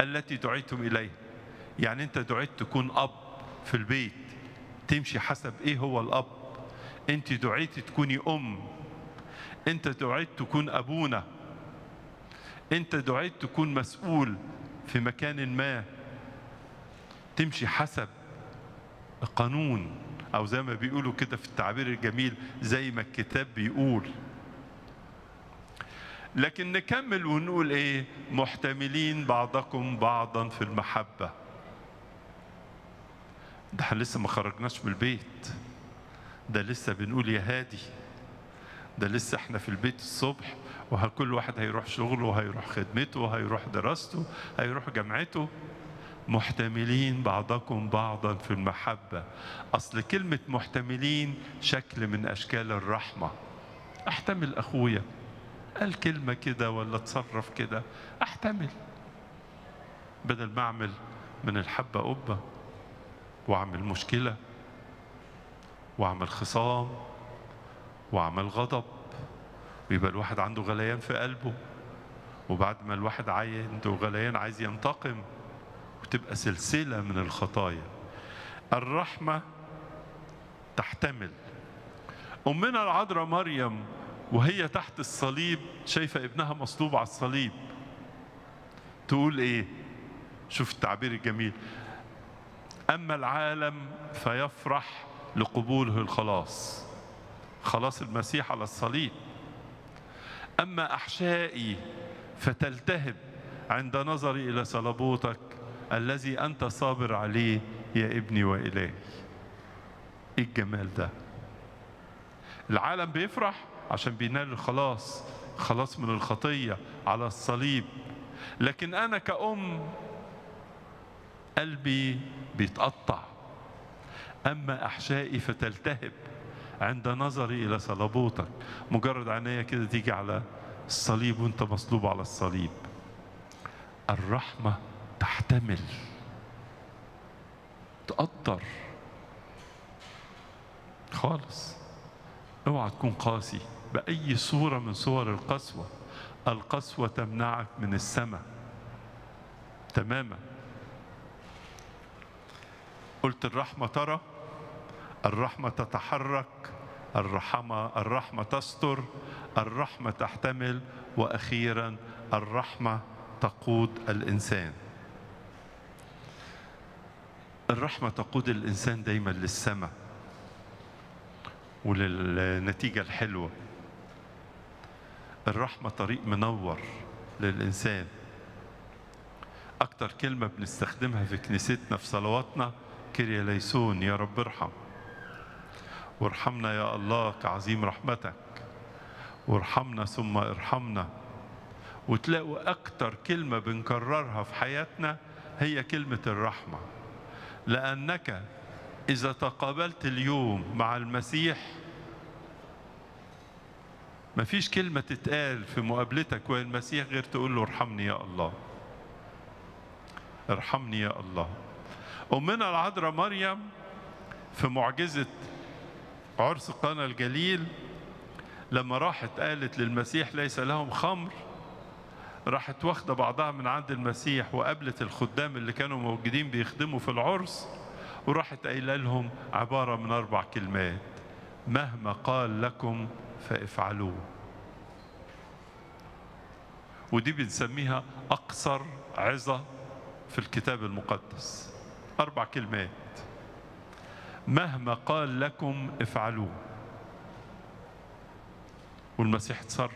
التي دعيتم إليها يعني أنت دعيت تكون أب في البيت تمشي حسب إيه هو الأب أنت دعيت تكوني أم أنت دعيت تكون أبونا أنت دعيت تكون مسؤول في مكان ما تمشي حسب قانون أو زي ما بيقولوا كده في التعبير الجميل زي ما الكتاب بيقول لكن نكمل ونقول ايه محتملين بعضكم بعضا في المحبة ده احنا لسه ما خرجناش من البيت ده لسه بنقول يا هادي ده لسه احنا في البيت الصبح وكل واحد هيروح شغله وهيروح خدمته وهيروح دراسته هيروح جامعته محتملين بعضكم بعضا في المحبة أصل كلمة محتملين شكل من أشكال الرحمة أحتمل أخويا قال كلمة كده ولا اتصرف كده أحتمل بدل ما أعمل من الحبة قبة وأعمل مشكلة وأعمل خصام وأعمل غضب ويبقى الواحد عنده غليان في قلبه وبعد ما الواحد عنده غليان عايز ينتقم وتبقى سلسلة من الخطايا الرحمة تحتمل أمنا العذراء مريم وهي تحت الصليب شايفة ابنها مصلوب على الصليب تقول ايه شوف التعبير الجميل أما العالم فيفرح لقبوله الخلاص خلاص المسيح على الصليب أما أحشائي فتلتهب عند نظري إلى صلبوتك الذي أنت صابر عليه يا ابني وإلهي إيه الجمال ده العالم بيفرح عشان بينال الخلاص خلاص من الخطية على الصليب لكن أنا كأم قلبي بيتقطع أما أحشائي فتلتهب عند نظري إلى صلبوتك مجرد عينيا كده تيجي على الصليب وانت مصلوب على الصليب الرحمة تحتمل تقدر خالص اوعى تكون قاسي بأي صورة من صور القسوة القسوة تمنعك من السماء تماما قلت الرحمة ترى الرحمة تتحرك الرحمة الرحمة تستر الرحمة تحتمل وأخيرا الرحمة تقود الإنسان الرحمة تقود الإنسان دايما للسماء وللنتيجة الحلوة الرحمة طريق منور للإنسان أكتر كلمة بنستخدمها في كنيستنا في صلواتنا كريا ليسون يا رب ارحم وارحمنا يا الله كعظيم رحمتك وارحمنا ثم ارحمنا وتلاقوا أكتر كلمة بنكررها في حياتنا هي كلمة الرحمة لأنك إذا تقابلت اليوم مع المسيح مفيش كلمة تتقال في مقابلتك والمسيح غير تقول له ارحمني يا الله ارحمني يا الله أمنا العذراء مريم في معجزة عرس قنا الجليل لما راحت قالت للمسيح ليس لهم خمر راحت واخده بعضها من عند المسيح وقابلت الخدام اللي كانوا موجودين بيخدموا في العرس وراحت قايله لهم عباره من اربع كلمات مهما قال لكم فافعلوه ودي بنسميها اقصر عظه في الكتاب المقدس اربع كلمات مهما قال لكم افعلوه والمسيح اتصرف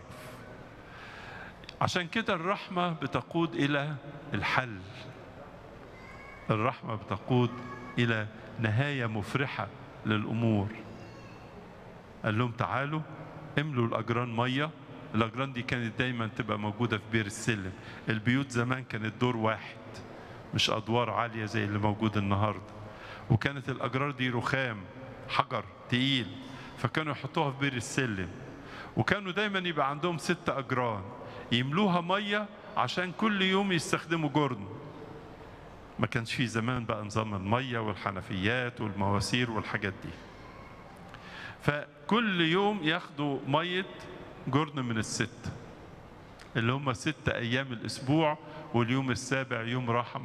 عشان كده الرحمة بتقود إلى الحل الرحمة بتقود إلى نهاية مفرحة للأمور قال لهم تعالوا املوا الأجران مية الأجران دي كانت دايما تبقى موجودة في بير السلم البيوت زمان كانت دور واحد مش أدوار عالية زي اللي موجود النهاردة وكانت الأجرار دي رخام حجر تقيل فكانوا يحطوها في بير السلم وكانوا دايما يبقى عندهم ست أجران يملوها ميه عشان كل يوم يستخدموا جرن ما كانش في زمان بقى نظام الميه والحنفيات والمواسير والحاجات دي فكل يوم ياخدوا ميه جرن من الست اللي هم ست ايام الاسبوع واليوم السابع يوم راحة